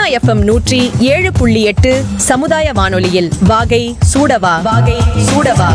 FM நூற்றி ஏழு புள்ளி எட்டு சமுதாய வானொலியில் வாகை சூடவா வாகை சூடவா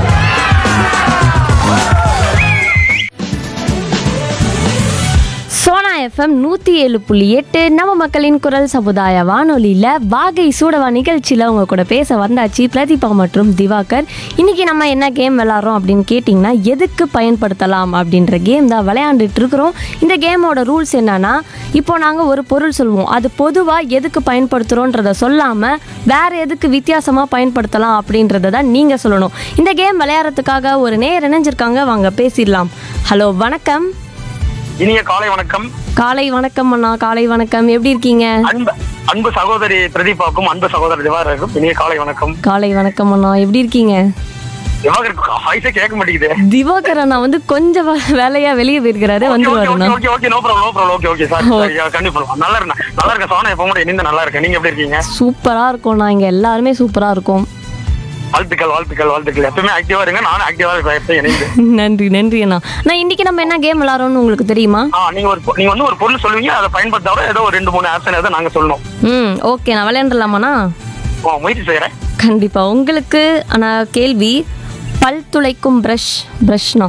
சோனா எஃப்எம் நூற்றி ஏழு புள்ளி எட்டு நம்ம மக்களின் குரல் சமுதாய வானொலியில் வாகை சூடவா நிகழ்ச்சியில் உங்க கூட பேச வந்தாச்சு பிரதீபா மற்றும் திவாகர் இன்னைக்கு நம்ம என்ன கேம் விளாட்றோம் அப்படின்னு கேட்டிங்கன்னா எதுக்கு பயன்படுத்தலாம் அப்படின்ற கேம் தான் விளையாண்டுட்டு இருக்கிறோம் இந்த கேமோட ரூல்ஸ் என்னன்னா இப்போ நாங்கள் ஒரு பொருள் சொல்லுவோம் அது பொதுவாக எதுக்கு பயன்படுத்துகிறோன்றத சொல்லாமல் வேற எதுக்கு வித்தியாசமாக பயன்படுத்தலாம் அப்படின்றத தான் நீங்கள் சொல்லணும் இந்த கேம் விளையாடுறதுக்காக ஒரு நேர் இணைஞ்சிருக்காங்க வாங்க பேசிடலாம் ஹலோ வணக்கம் இனிய காலை வணக்கம் காலை வணக்கம் அண்ணா காலை வணக்கம் எப்படி இருக்கீங்க அன்பு அன்பு சகோதரி பிரதீபாவுக்கும் அன்பு சகோதரர் திவாகருக்கும் இனிய காலை வணக்கம் காலை வணக்கம் அண்ணா எப்படி இருக்கீங்க திவாகருக்கு வாய்ஸே கேட்க மாட்டேங்குது திவாகர் அண்ணா வந்து கொஞ்சம் வே- வேலையா வெளியே போயிருக்கிறாரு வந்துருவாருண்ணா okay okay no problem no problem okay okay sir கண்டிப்பா நல்லா இருக்கேன் நல்லா இருக்கேன் சோனா எப்போ கூட இனிந்து நல்லா இருக்கேன் நீங்க எப்படி இருக்கீங்க சூப்பரா இருக்கும் நான் இங்க எல்லாருமே சூப்பரா இருக்கும் வாழ்த்துக்கள் வாழ்த்துக்கள் வாழ்த்துக்கள் எப்பவுமே ஆக்டிவா இருங்க நானும் ஆக்டிவா இருப்பேன் எப்பயும் இணைந்து நன்றி நன்றி அண்ணா நான் இன்னைக்கு நம்ம என்ன கேம் விளாட்றோம்னு உங்களுக்கு தெரியுமா ஆ நீங்க ஒரு பொ- நீங்க வந்து ஒரு பொருள் சொல்லுவீங்க அதை பயன்படுத்தாத ஏதோ ஒரு ரெண்டு மூணு ஆப்ஷன் ஏதோ நாங்க சொல்லணும் ம் ஓகே நான் விளையாண்டுலாமாண்ணா ஆ, முயற்சி செய்யறேன் கண்டிப்பா உங்களுக்கு ஆனா கேள்வி பல் துளைக்கும் ப்ரஷ் ப்ரஷ்னா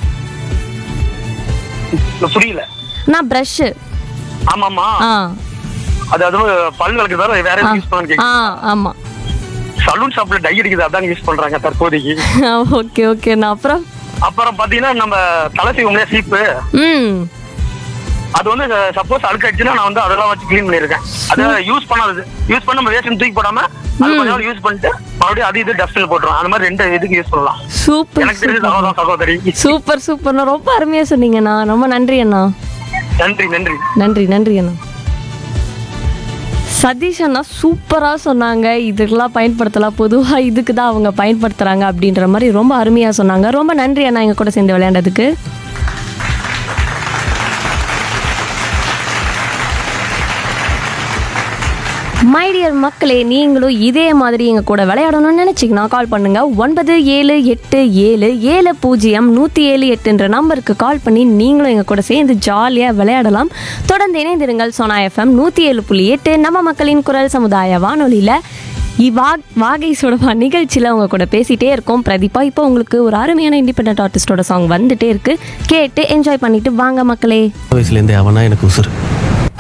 புரியல நான் ப்ரஷ்ஷு ஆமாமா ஆ அது அதுவும் பல் விளக்கு தவிர வேற எதுவும் யூஸ் பண்ண ஆ ஆமா சலூன் ஷாப்ல டை அடிக்குது அதான் யூஸ் பண்றாங்க தற்போதைக்கு ஓகே ஓகேண்ணா அப்புறம் அப்புறம் பாத்தீங்கன்னா நம்ம தலை செய்வோம்ல சீப்பு ம் அது வந்து சப்போஸ் அழுக்காச்சுன்னா நான் வந்து அதெல்லாம் வச்சு க்ளீன் பண்ணிருக்கேன் அது யூஸ் பண்ணாதது யூஸ் பண்ண நம்ம வேஸ்ட் தூக்கி போடாம அது கொஞ்ச நாள் யூஸ் பண்ணிட்டு மறுபடியும் அது இது டஸ்ட்பின் போட்டுரும் அந்த மாதிரி ரெண்டு இதுக்கு யூஸ் பண்ணலாம் சூப்பர் எனக்கு தெரிஞ்ச சகோதரம் சகோதரி சூப்பர் சூப்பர்ண்ணா ரொம்ப அருமையா சொன்னீங்கண்ணா ரொம்ப நன்றி அண்ணா நன்றி நன்றி நன்றி நன்றி அண்ணா சதீஷ் அண்ணா சூப்பராக சொன்னாங்க இதுக்கெல்லாம் பயன்படுத்தலாம் பொதுவாக இதுக்கு தான் அவங்க பயன்படுத்துகிறாங்க அப்படின்ற மாதிரி ரொம்ப அருமையாக சொன்னாங்க ரொம்ப நன்றி அண்ணா எங்கள் கூட சேர்ந்து விளையாண்டதுக்கு மை டியர் மக்களே நீங்களும் இதே மாதிரி எங்கள் கூட விளையாடணும்னு நினச்சிங்கன்னா கால் பண்ணுங்க ஒன்பது ஏழு எட்டு ஏழு ஏழு பூஜ்ஜியம் நூற்றி ஏழு எட்டுன்ற நம்பருக்கு கால் பண்ணி நீங்களும் எங்கள் கூட சேர்ந்து ஜாலியாக விளையாடலாம் தொடர்ந்து இணைந்திருங்கள் சோனா எஃப்எம் நூற்றி ஏழு புள்ளி எட்டு நம்ம மக்களின் குரல் சமுதாய வானொலியில் இவா வாகை சுடவா நிகழ்ச்சியில் அவங்க கூட பேசிகிட்டே இருக்கோம் பிரதீபா இப்போ உங்களுக்கு ஒரு அருமையான இண்டிபெண்ட் ஆர்டிஸ்டோட சாங் வந்துட்டே இருக்கு கேட்டு என்ஜாய் பண்ணிட்டு வாங்க மக்களே வயசுலேருந்தே அவனா எனக்கு உசுறு